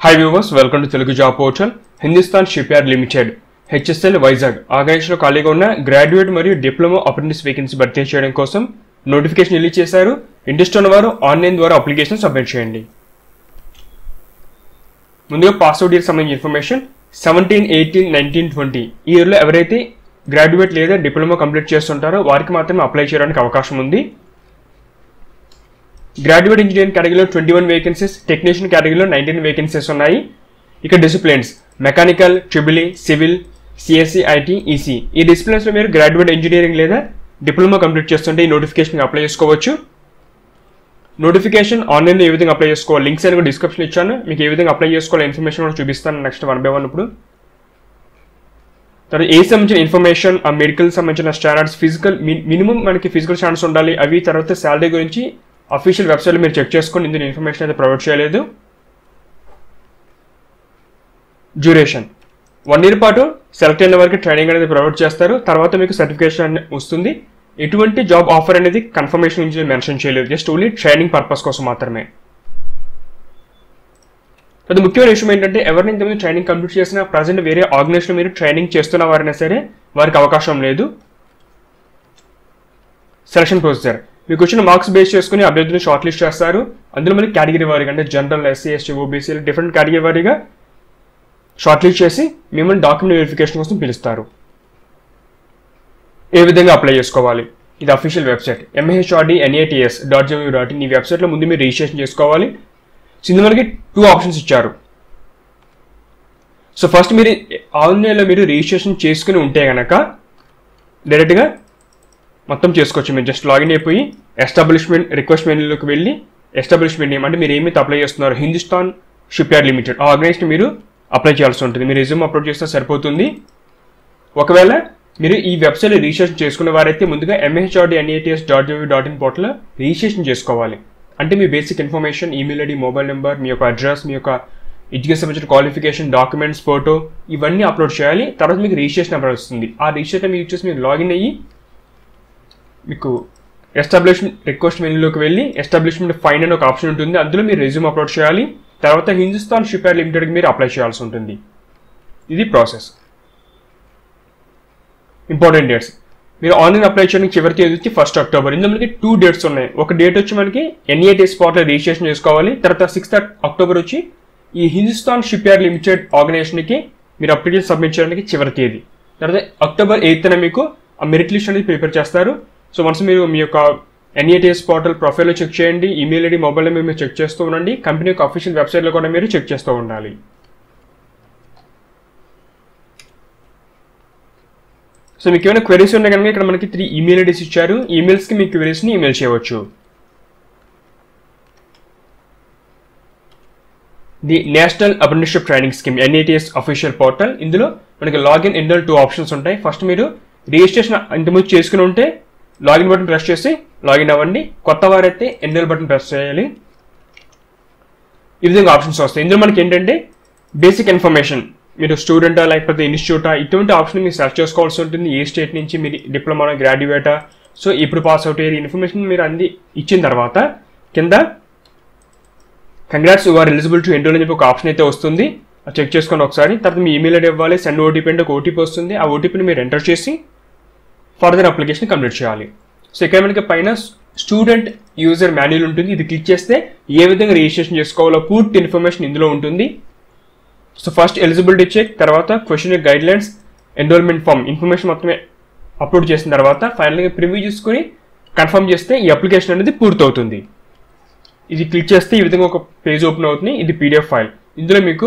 high viewers welcome to Telugu job portal Hindustan shipyard limited HSL Vizag ఆర్గనైజేషన్లో ఖాళీగా ఉన్న graduate మరియు డిప్లొమా అప్రెంటిస్ వేకెన్సీ భర్తీ చేయడం కోసం నోటిఫికేషన్ రిలీజ్ చేశారు ఇంట్రెస్ట్ ఉన్న వారు ఆన్లైన్ ద్వారా అప్లికేషన్ సబ్మిట్ చేయండి ముందుగా పాస్వర్డ్ ఇయర్ సంబంధించిన information seventeen eighteen nineteen twenty ఈ ఇయర్లో ఎవరైతే గ్రాడ్యుయేట్ లేదా డిప్లొమా కంప్లీట్ చేస్తుంటారో వారికి మాత్రమే అప్లై చేయడానికి అవకాశం ఉంది గ్రాడ్యుయేట్ ఇంజనీరింగ్ కేటగిరీలో ట్వంటీ వన్ వేకెన్సీస్ టెక్నీషియన్ కేటగిరీలో నైన్టీన్ వేకెన్సీస్ ఉన్నాయి ఇక disciplines mechanical triple civil CSC IT EC ఈ డిసిప్లిన్స్లో మీరు గ్రాడ్యుయేట్ ఇంజనీరింగ్ లేదా డిప్లొమా కంప్లీట్ చేస్తుంటే ఈ నోటిఫికేషన్ అప్లై చేసుకోవచ్చు నోటిఫికేషన్ ఆన్లైన్లో ఏ విధంగా అప్లై చేసుకోవాలి లింక్స్ అని కూడా డిస్క్రిప్షన్ ఇచ్చాను మీకు ఏ విధంగా అప్లై చేసుకోవాలి ఇన్ఫర్మేషన్ కూడా చూపిస్తాను నెక్స్ట్ వన్ బై వన్ ఇప్పుడు తర్వాత ఏ సంబంధించిన ఇన్ఫర్మేషన్ ఆ మెడికల్ సంబంధించిన స్టాండర్డ్స్ ఫిజికల్ మినిమం మనకి ఫిజికల్ స్టాండర్డ్స్ ఉండాలి అవి తర్వాత శాలరీ గురించి అఫీషియల్ వెబ్సైట్లో మీరు చెక్ చేసుకొని ఇందులో ఇన్ఫర్మేషన్ అయితే ప్రొవైడ్ చేయలేదు డ్యూరేషన్ వన్ ఇయర్ పాటు సెలెక్ట్ అయిన వరకు ట్రైనింగ్ అనేది ప్రొవైడ్ చేస్తారు తర్వాత మీకు సర్టిఫికేషన్ వస్తుంది ఎటువంటి జాబ్ ఆఫర్ అనేది కన్ఫర్మేషన్ నుంచి మెన్షన్ చేయలేదు జస్ట్ ఓన్లీ ట్రైనింగ్ పర్పస్ కోసం మాత్రమే అది ముఖ్యమైన విషయం ఏంటంటే ఎవరిని ఇంతమంది ట్రైనింగ్ కంప్లీట్ చేసినా ప్రజెంట్ వేరే ఆర్గనైజేషన్ మీరు ట్రైనింగ్ చేస్తున్న వారైనా సరే వారికి అవకాశం లేదు సెలక్షన్ ప్రొసీజర్ మీకు వచ్చిన మార్క్స్ బేస్ చేసుకుని అభ్యర్థులను షార్ట్ లిస్ట్ చేస్తారు అందులో మనకి కేటగిరీ వారీగా అంటే general SC ST OBC different category వారీగా షార్ట్ లిస్ట్ చేసి మిమ్మల్ని డాక్యుమెంట్ వెరిఫికేషన్ కోసం పిలుస్తారు ఏ విధంగా అప్లై చేసుకోవాలి ఇది official website MHRD NATS dot GO dot in ఈ వెబ్సైట్లో ముందు మీరు రిజిస్ట్రేషన్ చేసుకోవాలి సో ఇందులో మనకి టూ ఆప్షన్స్ ఇచ్చారు సో ఫస్ట్ మీరు ఆన్లైన్లో మీరు రిజిస్ట్రేషన్ చేసుకుని ఉంటే కనుక డైరెక్ట్గా మొత్తం చేసుకోవచ్చు మీరు జస్ట్ లాగిన్ అయిపోయి ఎస్టాబ్లిష్మెంట్ రిక్వెస్ట్ మెనూలోకి వెళ్ళి ఎస్టాబ్లిష్మెంట్ నేమ్ అంటే మీరు ఏమైతే అప్లై చేస్తున్నారు హిందుస్థాన్ షిప్ యార్డ్ లిమిటెడ్ ఆ ఆర్గనైజేషన్ మీరు అప్లై చేయాల్సి ఉంటుంది మీరు రెజ్యూమ్ అప్లోడ్ చేస్తే సరిపోతుంది ఒకవేళ మీరు ఈ వెబ్సైట్లో రిజిస్ట్రేషన్ చేసుకున్న వారైతే ముందుగా MHRD NATS dot GV dot in పోర్టల్లో రిజిస్ట్రేషన్ చేసుకోవాలి అంటే మీ basic information email ID mobile number మీ యొక్క అడ్రస్ మీ యొక్క ఎడ్యుకేషన్ సంబంధించిన క్వాలిఫికేషన్ డాక్యుమెంట్స్ ఫోటో ఇవన్నీ అప్లోడ్ చేయాలి తర్వాత మీకు రిజిస్ట్రేషన్ నెంబర్ వస్తుంది ఆ రిజిస్ట్రేషన్ యూజ్ చేసి మీరు లాగిన్ అయ్యి మీకు ఎస్టాబ్లిష్మెంట్ రిక్వెస్ట్ మెనూలోకి వెళ్ళి ఎస్టాబ్లిష్మెంట్ ఫైన్ అని ఒక ఆప్షన్ ఉంటుంది అందులో మీరు రెజ్యూమ్ అప్లోడ్ చేయాలి తర్వాత హిందుస్థాన్ షిప్ యార్డ్ లిమిటెడ్కి మీరు అప్లై చేయాల్సి ఉంటుంది ఇది ప్రాసెస్ ఇంపార్టెంట్ డేట్స్ మీరు ఆన్లైన్ అప్లై చేయడానికి చివరి తేదీ వచ్చి ఫస్ట్ అక్టోబర్ ఇందులో మనకి టూ డేట్స్ ఉన్నాయి ఒక డేట్ వచ్చి మనకి ఎన్ఏటీ స్పాట్లో రిజిస్ట్రేషన్ చేసుకోవాలి తర్వాత సిక్స్త్ అక్టోబర్ వచ్చి ఈ హిందుస్థాన్ షిప్ యార్డ్ లిమిటెడ్ ఆర్గనైజేషన్కి మీరు అప్లికేషన్ సబ్మిట్ చేయడానికి చివరి తేదీ తర్వాత అక్టోబర్ ఎయిత్న మీకు ఆ మెరిట్ లిస్ట్ అనేది ప్రిపేర్ చేస్తారు సో వన్స్ మీరు మీ యొక్క ఎన్ఏటిఎస్ పోర్టల్ ప్రొఫైల్లో చెక్ చేయండి ఈమెయిల్ ఐడి మొబైల్ నెంబర్ మీరు చెక్ చేస్తూ ఉండండి కంపెనీ యొక్క అఫీషియల్ వెబ్సైట్లో కూడా మీరు చెక్ చేస్తూ ఉండాలి సో మీకు ఏమైనా క్వెరీస్ ఉన్నాయి కనుక ఇక్కడ మనకి త్రీ ఈమెయిల్ ఐడీస్ ఇచ్చారు ఈమెయిల్స్కి మీ క్వెరీస్ని ఈమెయిల్ చేయవచ్చు the national apprenticeship training scheme NATS official portal ఇందులో మనకి లాగిన్ ఎన్నో టూ ఆప్షన్స్ ఉంటాయి ఫస్ట్ మీరు రిజిస్ట్రేషన్ ఇంతకుముందు చేసుకుని ఉంటే లాగిన్ బటన్ ప్రెస్ చేసి లాగిన్ అవ్వండి కొత్త వారైతే ఎన్రోల్ బటన్ ప్రెస్ చేయాలి ఈ విధంగా ఆప్షన్స్ వస్తాయి ఇందులో మనకి ఏంటంటే బేసిక్ ఇన్ఫర్మేషన్ మీరు స్టూడెంటా లేకపోతే ఇన్స్టిట్యూటా ఇటువంటి ఆప్షన్ మీరు సెర్చ్ చేసుకోవాల్సి ఉంటుంది ఏ స్టేట్ నుంచి మీరు డిప్లొమా గ్రాడ్యుయేటా సో ఇప్పుడు పాస్ అవుట్ అయ్యే ఇన్ఫర్మేషన్ మీరు అంది ఇచ్చిన తర్వాత కింద congrats your eligible to enrol అని చెప్పి ఒక ఆప్షన్ అయితే వస్తుంది చెక్ చేసుకోండి ఒకసారి తర్వాత మీ ఈమెయిల్ ఐడి ఇవ్వాలి సెండ్ ఓటీపీ అంటే ఒక ఓటీపీ వస్తుంది ఆ ఓటీపీని మీరు ఎంటర్ చేసి ఫర్దర్ అప్లికేషన్ కంప్లీట్ చేయాలి సో ఇక్కడ మనకి పైన స్టూడెంట్ యూజర్ మాన్యువల్ ఉంటుంది ఇది క్లిక్ చేస్తే ఏ విధంగా రిజిస్ట్రేషన్ చేసుకోవాలో పూర్తి ఇన్ఫర్మేషన్ ఇందులో ఉంటుంది సో ఫస్ట్ ఎలిజిబిలిటీ చెక్ తర్వాత question guidelines enrolment form information మొత్తమే అప్లోడ్ చేసిన తర్వాత ఫైనల్గా ప్రివ్యూ చూసుకొని కన్ఫర్మ్ చేస్తే ఈ అప్లికేషన్ అనేది పూర్తవుతుంది ఇది క్లిక్ చేస్తే ఈ విధంగా ఒక పేజ్ ఓపెన్ అవుతుంది ఇది పీడిఎఫ్ ఫైల్ ఇందులో మీకు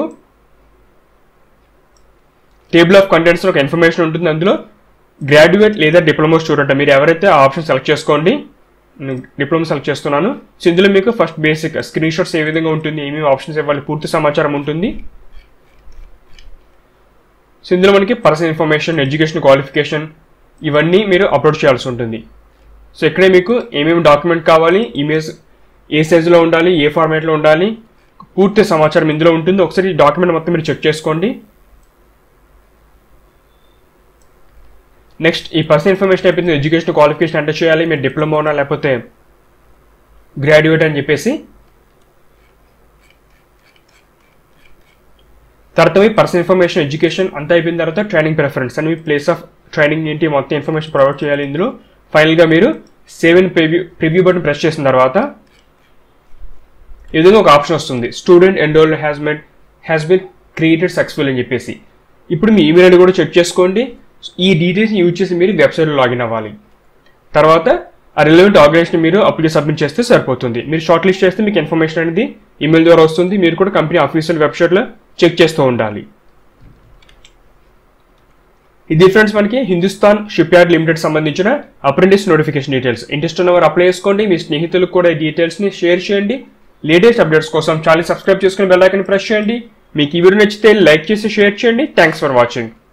టేబుల్ ఆఫ్ కంటెంట్స్ ఒక ఇన్ఫర్మేషన్ ఉంటుంది అందులో గ్రాడ్యుయేట్ లేదా డిప్లొమా స్టూడెంట్ మీరు ఎవరైతే ఆ ఆప్షన్ సెలెక్ట్ చేసుకోండి నేను డిప్లొమా సెలెక్ట్ చేస్తున్నాను సో ఇందులో మీకు ఫస్ట్ బేసిక్ స్క్రీన్ షాట్స్ ఏ విధంగా ఉంటుంది ఏమేమి ఆప్షన్స్ ఇవ్వాలి పూర్తి సమాచారం ఉంటుంది సో ఇందులో మనకి పర్సనల్ ఇన్ఫర్మేషన్ ఎడ్యుకేషన్ క్వాలిఫికేషన్ ఇవన్నీ మీరు అప్లోడ్ చేయాల్సి ఉంటుంది సో ఇక్కడే మీకు ఏమేమి డాక్యుమెంట్ కావాలి ఇమేజ్ ఏ సైజులో ఉండాలి ఏ ఫార్మాట్లో ఉండాలి పూర్తి సమాచారం ఇందులో ఉంటుంది ఒకసారి ఈ డాక్యుమెంట్ మొత్తం మీరు చెక్ చేసుకోండి నెక్స్ట్ ఈ పర్సనల్ ఇన్ఫర్మేషన్ అయిపోయింది ఎడ్యుకేషన్ క్వాలిఫికేషన్ అంటే చేయాలి మీరు డిప్లొమానా లేకపోతే గ్రాడ్యుయేట్ అని చెప్పేసి తర్వాత మీ పర్సనల్ ఇన్ఫర్మేషన్ ఎడ్యుకేషన్ అంతా అయిపోయిన తర్వాత ట్రైనింగ్ ప్రిఫరెన్స్ అని మీ ప్లేస్ ఆఫ్ ట్రైనింగ్ ఏంటి మొత్తం ఇన్ఫర్మేషన్ ప్రొవైడ్ చేయాలి ఇందులో ఫైనల్గా మీరు save in preview preview button press చేసిన తర్వాత ఈ విధంగా ఒక ఆప్షన్ వస్తుంది student enrol has made has been created successful అని చెప్పేసి ఇప్పుడు మీ ఈమెయిల్ ఐడి కూడా చెక్ చేసుకోండి ఈ డీటెయిల్స్ యూజ్ చేసి మీరు వెబ్సైట్లో లాగిన్ అవ్వాలి తర్వాత ఆ రిలవెంట్ ఆర్గనైజేషన్ మీరు అప్లికేషన్ సబ్మిట్ చేస్తే సరిపోతుంది మీరు షార్ట్ లిస్ట్ చేస్తే మీకు ఇన్ఫర్మేషన్ అనేది ఈమెయిల్ ద్వారా వస్తుంది మీరు కూడా కంపెనీ ఆఫీషియల్ వెబ్సైట్లో చెక్ చేస్తూ ఉండాలి ఇది ఫ్రెండ్స్ మనకి హిందుస్థాన్ షిప్ యార్డ్ లిమిటెడ్ సంబంధించిన అప్రెంటిస్ నోటిఫికేషన్ డీటెయిల్స్ ఇంట్రెస్ట్ ఉన్నవారు అప్లై చేసుకోండి మీ స్నేహితులకు కూడా ఈ డీటెయిల్స్ని షేర్ చేయండి లేటెస్ట్ అప్డేట్స్ కోసం ఛానల్ సబ్స్క్రైబ్ చేసుకుని బెల్ ఐకన్ ప్రెస్ చేయండి మీకు ఈ వీడియో నచ్చితే లైక్ చేసి షేర్ చేయండి థ్యాంక్స్ ఫర్ వాచింగ్